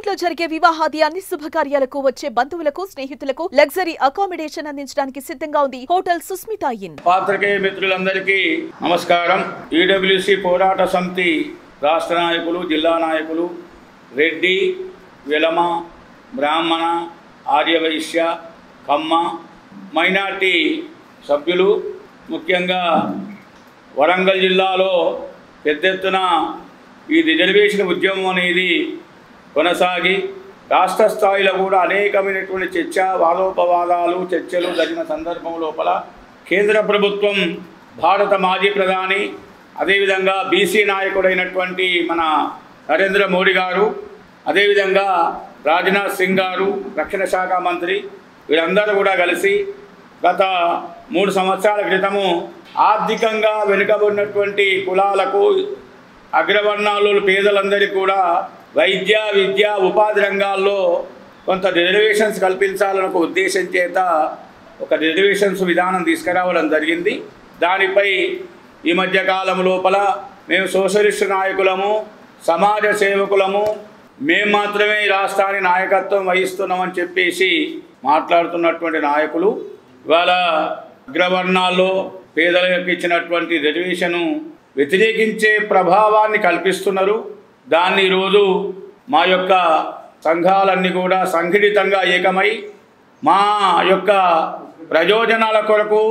ఇంట్లో జరిగే వివాహాది అన్ని శుభకార్యాలకు వచ్చే బంధువులకు స్నేహితులకు లగ్జరీ అకామిడేషన్ అందించడానికి సిద్ధంగా ఉంది హోటల్ సుస్మితా ఇన్ పాత్రికేయ మిత్రులందరికీ నమస్కారం ఈడబ్ల్యూసి పోరాట సమితి రాష్ట్ర నాయకులు జిల్లా నాయకులు రెడ్డి వెలమ బ్రాహ్మణ ఆర్యవైశ్య కమ్మ మైనార్టీ సభ్యులు ముఖ్యంగా వరంగల్ జిల్లాలో పెద్ద ఎత్తున ఈ రిజర్వేషన్ ఉద్యమం అనేది కొనసాగి రాష్ట్ర స్థాయిలో కూడా అనేకమైనటువంటి చర్చ వాదోపవాదాలు చర్చలు జరిగిన సందర్భం లోపల కేంద్ర ప్రభుత్వం భారత మాజీ ప్రధాని అదేవిధంగా బీసీ నాయకుడైనటువంటి మన నరేంద్ర మోడీ గారు అదేవిధంగా రాజ్నాథ్ సింగ్ గారు రక్షణ శాఖ మంత్రి వీళ్ళందరూ కూడా కలిసి గత మూడు సంవత్సరాల క్రితము ఆర్థికంగా వెనుకబడినటువంటి కులాలకు అగ్రవర్ణాలు పేదలందరికీ కూడా వైద్య విద్య ఉపాధి రంగాల్లో కొంత రిజర్వేషన్స్ కల్పించాలన్న ఒక ఉద్దేశం చేత ఒక రిజర్వేషన్స్ విధానం తీసుకురావడం జరిగింది దానిపై ఈ మధ్య కాలం లోపల మేము సోషలిస్టు నాయకులము సమాజ సేవకులము మేము మాత్రమే ఈ రాష్ట్రాన్ని నాయకత్వం వహిస్తున్నామని చెప్పేసి మాట్లాడుతున్నటువంటి నాయకులు ఇవాళ అగ్రవర్ణాల్లో పేదలకు ఇచ్చినటువంటి రిజర్వేషను వ్యతిరేకించే ప్రభావాన్ని కల్పిస్తున్నారు దాన్ని ఈరోజు మా యొక్క సంఘాలన్నీ కూడా సంఘటితంగా ఏకమై మా యొక్క ప్రయోజనాల కొరకు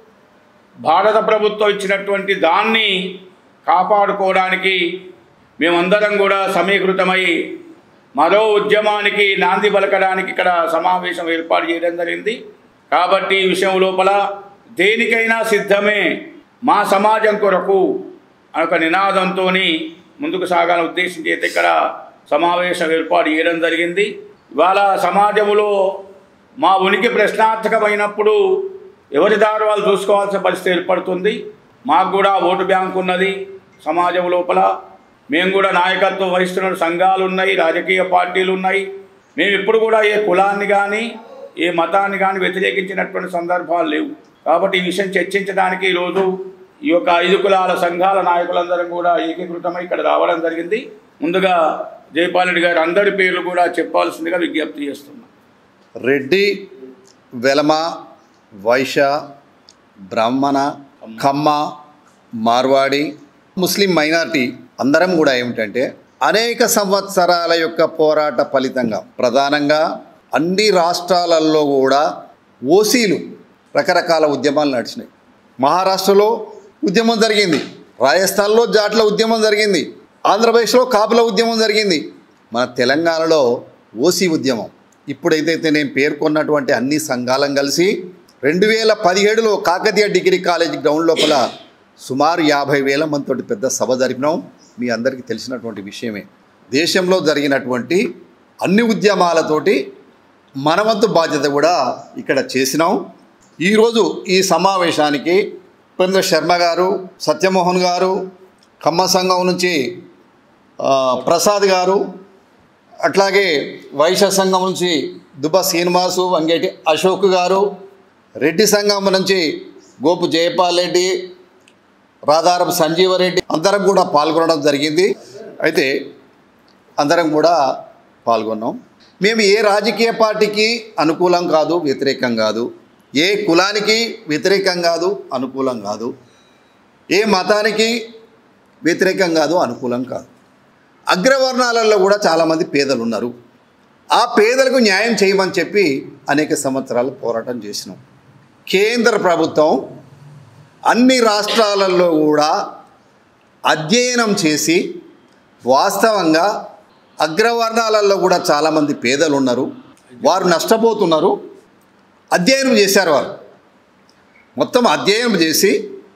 భారత ప్రభుత్వం ఇచ్చినటువంటి దాన్ని కాపాడుకోవడానికి మేమందరం కూడా సమీకృతమై మరో ఉద్యమానికి నాంది పలకడానికి ఇక్కడ సమావేశం ఏర్పాటు చేయడం జరిగింది కాబట్టి ఈ విషయం లోపల దేనికైనా సిద్ధమే మా సమాజం కొరకు అనే ఒక నినాదంతో ముందుకు సాగాలని ఉద్దేశించి అయితే ఇక్కడ సమావేశం ఏర్పాటు చేయడం జరిగింది ఇవాళ సమాజంలో మా ఉనికి ప్రశ్నార్థకమైనప్పుడు ఎవరి దారి వాళ్ళు చూసుకోవాల్సిన పరిస్థితి ఏర్పడుతుంది మాకు కూడా ఓటు బ్యాంక్ ఉన్నది సమాజం లోపల మేము కూడా నాయకత్వం వహిస్తున్న సంఘాలు ఉన్నాయి రాజకీయ పార్టీలు ఉన్నాయి మేము ఎప్పుడు కూడా ఏ కులాన్ని కానీ ఏ మతాన్ని కానీ వ్యతిరేకించినటువంటి సందర్భాలు లేవు కాబట్టి ఈ విషయం చర్చించడానికి ఈరోజు ఈ యొక్క ఐదు కులాల సంఘాల నాయకులందరం కూడా ఏకీకృతమై ఇక్కడ రావడం జరిగింది ముందుగా జైపాల్ రెడ్డి గారు అందరి పేర్లు కూడా చెప్పాల్సిందిగా విజ్ఞప్తి చేస్తున్నాం రెడ్డి వెలమ వైశ్య బ్రాహ్మణ కమ్మ మార్వాడి ముస్లిం మైనార్టీ అందరం కూడా ఏమిటంటే అనేక సంవత్సరాల యొక్క పోరాట ఫలితంగా ప్రధానంగా అన్ని రాష్ట్రాలలో కూడా ఓసీలు రకరకాల ఉద్యమాలు నడిచినాయి మహారాష్ట్రలో ఉద్యమం జరిగింది రాజస్థాన్లో జాట్ల ఉద్యమం జరిగింది ఆంధ్రప్రదేశ్లో కాపుల ఉద్యమం జరిగింది మన తెలంగాణలో ఓసీ ఉద్యమం ఇప్పుడైతే నేను పేర్కొన్నటువంటి అన్ని సంఘాలం కలిసి రెండు వేల పదిహేడులో కాకతీయ డిగ్రీ కాలేజ్ గ్రౌండ్ లోపల సుమారు యాభై వేల మందితోటి పెద్ద సభ జరిపినాం మీ అందరికీ తెలిసినటువంటి విషయమే దేశంలో జరిగినటువంటి అన్ని ఉద్యమాలతోటి మనవంతు బాధ్యత కూడా ఇక్కడ చేసినాం ఈరోజు ఈ సమావేశానికి ఉపేంద్ర శర్మ గారు సత్యమోహన్ గారు ఖమ్మ సంఘం నుంచి ఆ, ప్రసాద్ గారు అట్లాగే వైశ్య సంఘం నుంచి దుబ్బ శ్రీనివాసు వంగేటి అశోక్ గారు రెడ్డి సంఘం నుంచి గోపు జయపాల్ రెడ్డి రాధారపు సంజీవరెడ్డి అందరం కూడా పాల్గొనడం జరిగింది అయితే అందరం కూడా పాల్గొన్నాం మేము ఏ రాజకీయ పార్టీకి అనుకూలం కాదు వ్యతిరేకం కాదు ఏ కులానికి వ్యతిరేకం కాదు అనుకూలం కాదు ఏ మతానికి వ్యతిరేకం కాదు అనుకూలం కాదు అగ్రవర్ణాలలో కూడా చాలామంది పేదలు ఉన్నారు ఆ పేదలకు న్యాయం చేయమని చెప్పి అనేక సంవత్సరాలు పోరాటం చేసినాం కేంద్ర ప్రభుత్వం అన్ని రాష్ట్రాలలో కూడా అధ్యయనం చేసి వాస్తవంగా అగ్రవర్ణాలలో కూడా చాలామంది పేదలు ఉన్నారు వారు నష్టపోతున్నారు అధ్యయనం చేశారు వారు మొత్తం అధ్యయనం చేసి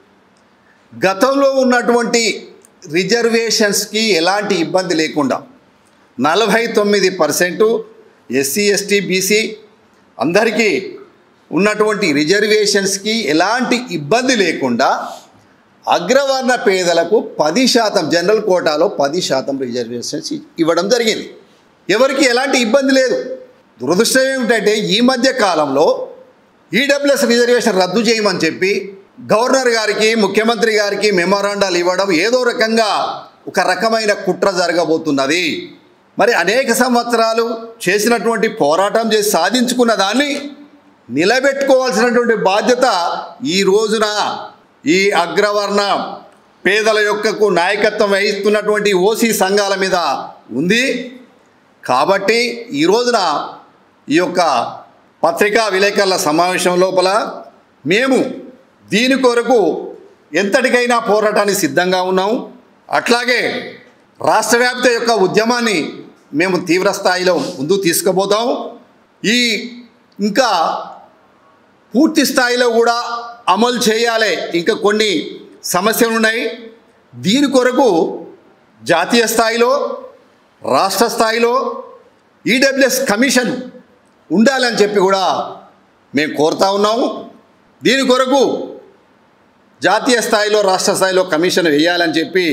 గతంలో ఉన్నటువంటి రిజర్వేషన్స్కి ఎలాంటి ఇబ్బంది లేకుండా నలభై తొమ్మిది పర్సెంటు ఎస్సీ ఎస్టీ బీసీ అందరికీ ఉన్నటువంటి రిజర్వేషన్స్కి ఎలాంటి ఇబ్బంది లేకుండా అగ్రవర్ణ పేదలకు పది శాతం జనరల్ కోటాలో పది శాతం రిజర్వేషన్స్ ఇవ్వడం జరిగింది ఎవరికి ఎలాంటి ఇబ్బంది లేదు దురదృష్టం ఏమిటంటే ఈ మధ్య కాలంలో ఈడబ్ల్యూఎస్ రిజర్వేషన్ రద్దు చేయమని చెప్పి గవర్నర్ గారికి ముఖ్యమంత్రి గారికి మెమోరాండాలు ఇవ్వడం ఏదో రకంగా ఒక రకమైన కుట్ర జరగబోతున్నది మరి అనేక సంవత్సరాలు చేసినటువంటి పోరాటం చేసి సాధించుకున్న దాన్ని నిలబెట్టుకోవాల్సినటువంటి బాధ్యత ఈ రోజున ఈ అగ్రవర్ణ పేదల యొక్కకు నాయకత్వం వహిస్తున్నటువంటి ఓసీ సంఘాల మీద ఉంది కాబట్టి ఈ రోజున ఈ యొక్క పత్రికా విలేకరుల సమావేశం లోపల మేము దీని కొరకు ఎంతటికైనా పోరాటానికి సిద్ధంగా ఉన్నాం అట్లాగే రాష్ట్ర వ్యాప్త యొక్క ఉద్యమాన్ని మేము తీవ్ర స్థాయిలో ముందుకు తీసుకుపోతాం ఈ ఇంకా పూర్తి స్థాయిలో కూడా అమలు చేయాలి ఇంకా కొన్ని సమస్యలు ఉన్నాయి దీని కొరకు జాతీయ స్థాయిలో రాష్ట్ర స్థాయిలో ఈడబ్ల్యూఎస్ కమిషన్ ఉండాలని చెప్పి కూడా మేము కోరుతా ఉన్నాము దీని కొరకు జాతీయ స్థాయిలో రాష్ట్ర స్థాయిలో కమిషన్ వేయాలని చెప్పి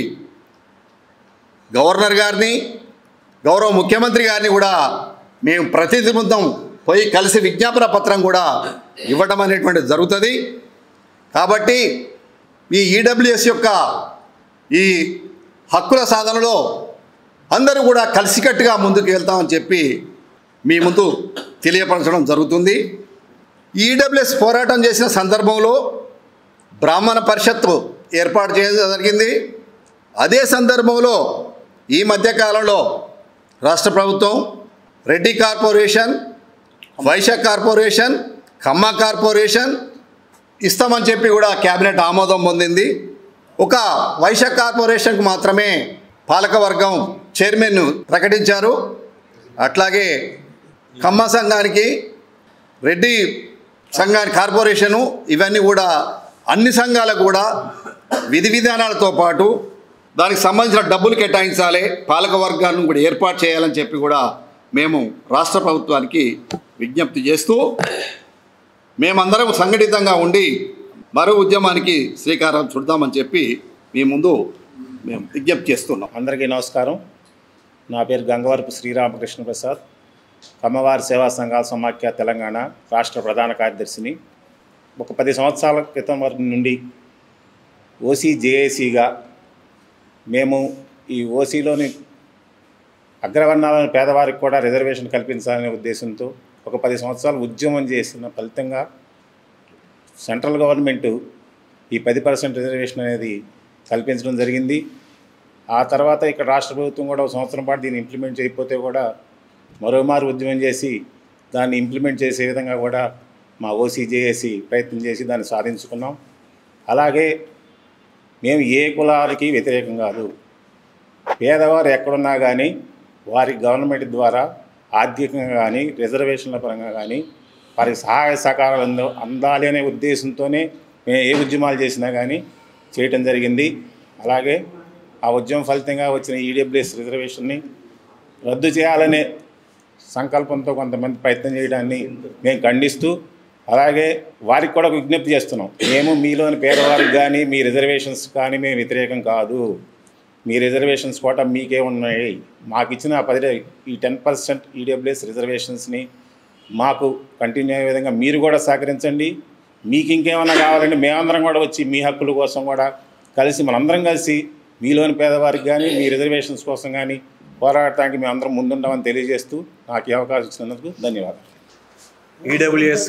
గవర్నర్ గారిని గౌరవ ముఖ్యమంత్రి గారిని కూడా మేము ప్రతినిధి బృందం పోయి కలిసి విజ్ఞాపన పత్రం కూడా ఇవ్వటం అనేటువంటిది జరుగుతుంది కాబట్టి ఈ ఈడబ్ల్యూఎస్ యొక్క ఈ హక్కుల సాధనలో అందరూ కూడా కలిసికట్టుగా ముందుకు వెళ్తామని చెప్పి మీ ముందు తెలియపరచడం జరుగుతుంది ఈడబ్ల్యూఎస్ పోరాటం చేసిన సందర్భంలో బ్రాహ్మణ పరిషత్తు ఏర్పాటు చేయడం జరిగింది అదే సందర్భంలో ఈ మధ్యకాలంలో రాష్ట్ర ప్రభుత్వం Reddy corporation Vaishya corporation Kamma corporation ఇస్తామని చెప్పి కూడా క్యాబినెట్ ఆమోదం పొందింది ఒక వైశ్య కార్పొరేషన్కు మాత్రమే పాలకవర్గం చైర్మన్ ప్రకటించారు అట్లాగే ఖమ్మ సంఘానికి రెడ్డి సంఘాని కార్పొరేషను ఇవన్నీ కూడా అన్ని సంఘాలకు కూడా విధి విధానాలతో పాటు దానికి సంబంధించిన డబ్బులు కేటాయించాలి పాలక వర్గాలను కూడా ఏర్పాటు చేయాలని చెప్పి కూడా మేము రాష్ట్ర ప్రభుత్వానికి విజ్ఞప్తి చేస్తూ మేమందరం సంఘటితంగా ఉండి మరో ఉద్యమానికి శ్రీకారం చుడదామని చెప్పి మీ ముందు మేము విజ్ఞప్తి చేస్తున్నాం అందరికీ నమస్కారం నా పేరు గంగవరపు శ్రీరామకృష్ణ ప్రసాద్ కమ్మవారి సేవా సంఘాల సమాఖ్య తెలంగాణ రాష్ట్ర ప్రధాన కార్యదర్శిని ఒక పది సంవత్సరాల క్రితం వరకు నుండి ఓసీ జేఏసీగా మేము ఈ ఓసీలోని అగ్రవర్ణాలను పేదవారికి కూడా రిజర్వేషన్ కల్పించాలనే ఉద్దేశంతో ఒక పది సంవత్సరాలు ఉద్యమం చేసిన ఫలితంగా సెంట్రల్ గవర్నమెంట్ ఈ పది పర్సెంట్ రిజర్వేషన్ అనేది కల్పించడం జరిగింది ఆ తర్వాత ఇక్కడ రాష్ట్ర ప్రభుత్వం కూడా ఒక సంవత్సరం పాటు దీన్ని ఇంప్లిమెంట్ చేయకపోతే కూడా మరోమారు ఉద్యమం చేసి దాన్ని ఇంప్లిమెంట్ చేసే విధంగా కూడా మా ఓసీజేఏసి ప్రయత్నం చేసి దాన్ని సాధించుకున్నాం అలాగే మేము ఏ కులాలకి వ్యతిరేకం కాదు పేదవారు ఎక్కడున్నా కానీ వారి గవర్నమెంట్ ద్వారా ఆర్థికంగా కానీ రిజర్వేషన్ల పరంగా కానీ వారికి సహాయ సహకారాలు అంద అందాలి అనే ఉద్దేశంతోనే మేము ఏ ఉద్యమాలు చేసినా కానీ చేయటం జరిగింది అలాగే ఆ ఉద్యమం ఫలితంగా వచ్చిన ఈడబ్ల్యూఎస్ రిజర్వేషన్ని రద్దు చేయాలనే సంకల్పంతో కొంతమంది ప్రయత్నం చేయడాన్ని మేము ఖండిస్తూ అలాగే వారికి కూడా ఒక విజ్ఞప్తి చేస్తున్నాం మేము మీలోని పేదవారికి కానీ మీ రిజర్వేషన్స్ కానీ మేము వ్యతిరేకం కాదు మీ రిజర్వేషన్స్ కోట మీకే ఉన్నాయి మాకు ఇచ్చిన ఆ పది ఈ టెన్ పర్సెంట్ ఈడబ్ల్యూఎస్ రిజర్వేషన్స్ని మాకు కంటిన్యూ అయ్యే విధంగా మీరు కూడా సహకరించండి మీకు ఇంకేమన్నా కావాలంటే మేమందరం కూడా వచ్చి మీ హక్కుల కోసం కూడా కలిసి మనందరం కలిసి మీలోని పేదవారికి కానీ మీ రిజర్వేషన్స్ కోసం కానీ పోరాడటానికి మేమందరం ముందుంటామని తెలియజేస్తూ నాకు ఈ అవకాశం ఇచ్చినందుకు ధన్యవాదాలు ఈడబ్ల్యూఎస్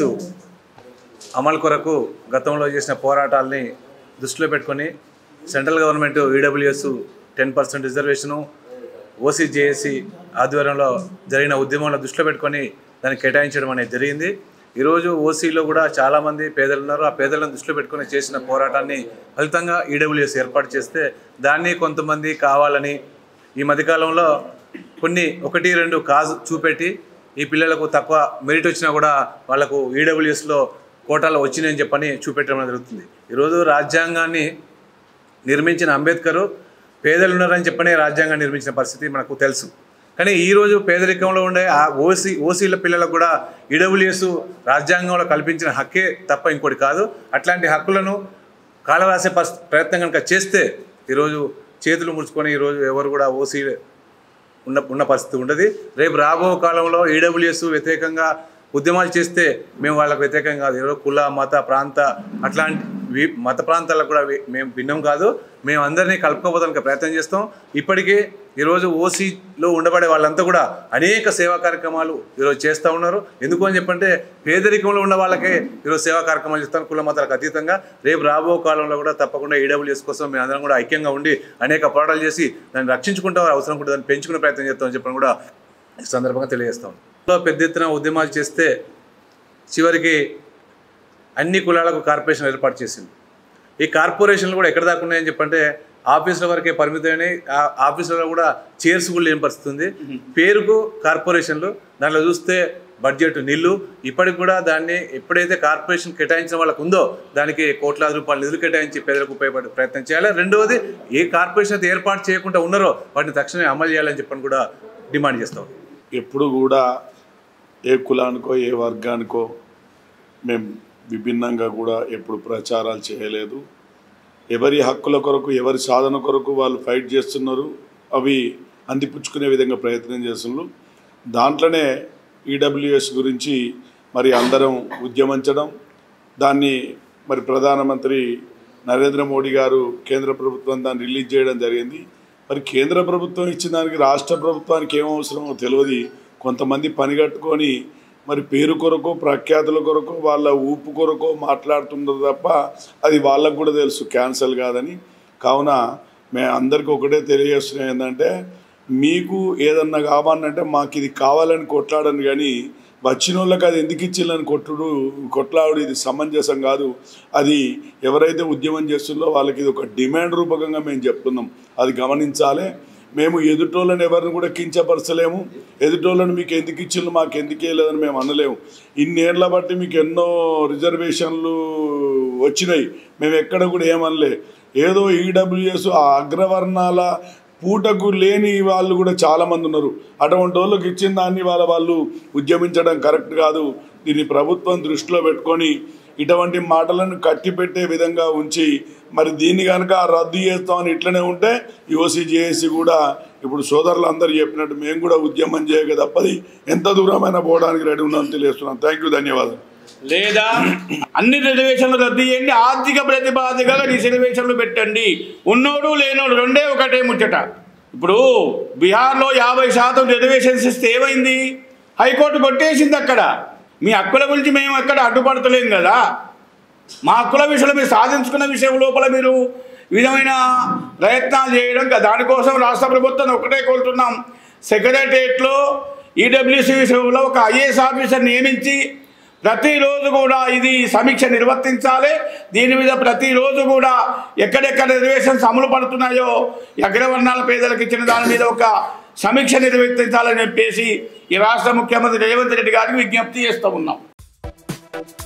అమలు కొరకు గతంలో చేసిన పోరాటాలని దృష్టిలో పెట్టుకొని central government EWS ten percent reservation OCJAC ఆధ్వర్యంలో జరిగిన ఉద్యమంలో దృష్టిలో పెట్టుకొని దాన్ని కేటాయించడం అనేది జరిగింది ఈరోజు ఓసీలో కూడా చాలామంది పేదలు ఉన్నారు ఆ పేదలను దృష్టిలో పెట్టుకొని చేసిన పోరాటాన్ని ఫలితంగా ఈడబ్ల్యూఎస్ ఏర్పాటు చేస్తే దాన్ని కొంతమంది కావాలని ఈ మధ్యకాలంలో కొన్ని ఒకటి రెండు కాజు చూపెట్టి ఈ పిల్లలకు తక్కువ మెరిట్ వచ్చినా కూడా వాళ్ళకు ఈడబ్ల్యూఎస్లో కోటాలు వచ్చినాయని చెప్పని చూపెట్టడం జరుగుతుంది ఈరోజు రాజ్యాంగాన్ని నిర్మించిన అంబేద్కర్ పేదలు ఉన్నారని చెప్పని రాజ్యాంగాన్ని నిర్మించిన పరిస్థితి మనకు తెలుసు కానీ ఈరోజు పేదరికంలో ఉండే ఆ ఓసీ ఓసీల పిల్లలకు కూడా ఈడబ్ల్యూఎస్ రాజ్యాంగంలో కల్పించిన హక్కే తప్ప ఇంకోటి కాదు అట్లాంటి హక్కులను కాలరాసే పరిస్థితి ప్రయత్నం కనుక చేస్తే ఈరోజు చేతులు ముడుచుకొని ఈరోజు ఎవరు కూడా ఓసీ ఉన్న ఉన్న పరిస్థితి ఉండదు రేపు రాబో కాలంలో ఈడబ్ల్యూఎస్ వ్యతిరేకంగా ఉద్యమాలు చేస్తే మేము వాళ్ళకు వ్యతిరేకంగా కాదు ఎవరో కుల మత ప్రాంత అట్లాంటి వి- మత ప్రాంతాలకు కూడా వి- మేము భిన్నం కాదు మేము అందరినీ కలుపుకోవడానికి ప్రయత్నం చేస్తాం ఇప్పటికే ఈరోజు ఓసీలో ఉండబడే వాళ్ళంతా కూడా అనేక సేవా కార్యక్రమాలు ఈరోజు చేస్తూ ఉన్నారు ఎందుకు అని చెప్పంటే పేదరికంలో ఉన్న వాళ్ళకే ఈరోజు సేవా కార్యక్రమాలు చేస్తాం కుల మతాలకు అతీతంగా రేపు రాబో కాలంలో కూడా తప్పకుండా ఈడబ్ల్యూఎస్ కోసం మేము అందరం కూడా ఐక్యంగా ఉండి అనేక పోరాటాలు చేసి దాన్ని రక్షించుకుంటాం అవసరం కూడా దాన్ని పెంచుకునే ప్రయత్నం చేస్తామని చెప్పని కూడా ఈ సందర్భంగా తెలియజేస్తాం పెద్ద ఎత్తున ఉద్యమాలు చేస్తే చివరికి అన్ని కులాలకు కార్పొరేషన్ ఏర్పాటు చేసింది ఈ కార్పొరేషన్లు కూడా ఎక్కడ దాకా ఉన్నాయని చెప్పంటే ఆఫీసుల వరకే పరిమితమైన ఆఫీసులలో కూడా చైర్స్ కూడా లేని పరిస్థితి ఉంది పేరుకు కార్పొరేషన్లు దాంట్లో చూస్తే బడ్జెట్ నిల్లు ఇప్పటికి కూడా దాన్ని ఎప్పుడైతే కార్పొరేషన్ కేటాయించిన వాళ్ళకు ఉందో దానికి కోట్లాది రూపాయలు నిధులు కేటాయించి పేదలకు ఉపయోగపడే ప్రయత్నం చేయాలి రెండవది ఏ కార్పొరేషన్ అయితే ఏర్పాటు చేయకుండా ఉన్నారో వాటిని తక్షణమే అమలు చేయాలని చెప్పని కూడా డిమాండ్ చేస్తాం ఎప్పుడు కూడా ఏ కులానికో ఏ వర్గానికో మేము విభిన్నంగా కూడా ఎప్పుడు ప్రచారాలు చేయలేదు ఎవరి హక్కుల కొరకు ఎవరి సాధన కొరకు వాళ్ళు ఫైట్ చేస్తున్నారు అవి అందిపుచ్చుకునే విధంగా ప్రయత్నం చేస్తున్నారు దాంట్లోనే ఈడబ్ల్యూఎస్ గురించి మరి అందరం ఉద్యమించడం దాన్ని మరి ప్రధానమంత్రి నరేంద్ర మోడీ గారు కేంద్ర ప్రభుత్వం దాన్ని రిలీజ్ చేయడం జరిగింది మరి కేంద్ర ప్రభుత్వం ఇచ్చిన దానికి రాష్ట్ర ప్రభుత్వానికి ఏం అవసరమో తెలియదు కొంతమంది పనిగట్టుకొని మరి పేరు కొరకు ప్రఖ్యాతుల కొరకు వాళ్ళ ఊపు కొరకు మాట్లాడుతున్నారు తప్ప అది వాళ్ళకు కూడా తెలుసు క్యాన్సల్ కాదని కావున మేము అందరికీ ఒకటే తెలియజేస్తున్నాం ఏంటంటే మీకు ఏదన్నా కావాలంటే మాకు ఇది కావాలని కొట్లాడను కానీ వచ్చిన వాళ్ళకి అది ఎందుకు ఇచ్చిల్లని కొట్టుడు కొట్లాడు ఇది సమంజసం కాదు అది ఎవరైతే ఉద్యమం చేస్తుందో వాళ్ళకి ఇది ఒక డిమాండ్ రూపకంగా మేము చెప్తున్నాం అది గమనించాలి మేము ఎదుటోళ్ళని ఎవరిని కూడా కించపరచలేము ఎదుటోళ్ళని మీకు ఎందుకు ఇచ్చిళ్ళు మాకు ఎందుకే లేదని మేము అనలేము ఇన్నేళ్ల బట్టి మీకు ఎన్నో రిజర్వేషన్లు వచ్చినాయి మేము ఎక్కడ కూడా ఏమనలే ఏదో ఈడబ్ల్యూఎస్ ఆ అగ్రవర్ణాల పూటకు లేని వాళ్ళు కూడా చాలామంది ఉన్నారు అటువంటి వాళ్ళకి ఇచ్చిన దాన్ని వాళ్ళ వాళ్ళు ఉద్యమించడం కరెక్ట్ కాదు దీన్ని ప్రభుత్వం దృష్టిలో పెట్టుకొని ఇటువంటి మాటలను కట్టిపెట్టే విధంగా ఉంచి మరి దీన్ని కనుక రద్దు చేస్తామని ఇట్లనే ఉంటే యువసీ జేఏసీ కూడా ఇప్పుడు సోదరులు అందరూ చెప్పినట్టు మేము కూడా ఉద్యమం చేయక తప్పది ఎంత దూరమైనా పోవడానికి రెడీ ఉన్నామని తెలియజేస్తున్నాం థ్యాంక్ యూ ధన్యవాదాలు లేదా అన్ని రిజర్వేషన్లు రద్దు చేయండి ఆర్థిక ప్రతిపాదికగా రిజర్వేషన్లు పెట్టండి ఉన్నోడు లేనోడు రెండే ఒకటే ముచ్చట ఇప్పుడు బీహార్లో యాభై శాతం రిజర్వేషన్స్ ఇస్తే ఏమైంది హైకోర్టు కొట్టేసింది అక్కడ మీ హక్కుల గురించి మేము ఎక్కడ అడ్డుపడతలేం కదా మా హక్కుల విషయంలో మీరు సాధించుకున్న విషయం లోపల మీరు ఈ విధమైన ప్రయత్నాలు చేయడం కదా దానికోసం రాష్ట్ర ప్రభుత్వం ఒకటే కోరుతున్నాం సెక్రటరియట్లో ఈడబ్ల్యూసీ విషయంలో ఒక ఐఏఎస్ ఆఫీసర్ నియమించి ప్రతిరోజు కూడా ఇది సమీక్ష నిర్వర్తించాలి దీని మీద ప్రతిరోజు కూడా ఎక్కడెక్కడ రిజర్వేషన్స్ అమలు పడుతున్నాయో ఈ అగ్రవర్ణాల పేదలకు ఇచ్చిన దాని మీద ఒక సమీక్ష నిర్వర్తించాలని చెప్పేసి ఈ రాష్ట్ర ముఖ్యమంత్రి రేవంత్ రెడ్డి గారికి విజ్ఞప్తి చేస్తూ ఉన్నాం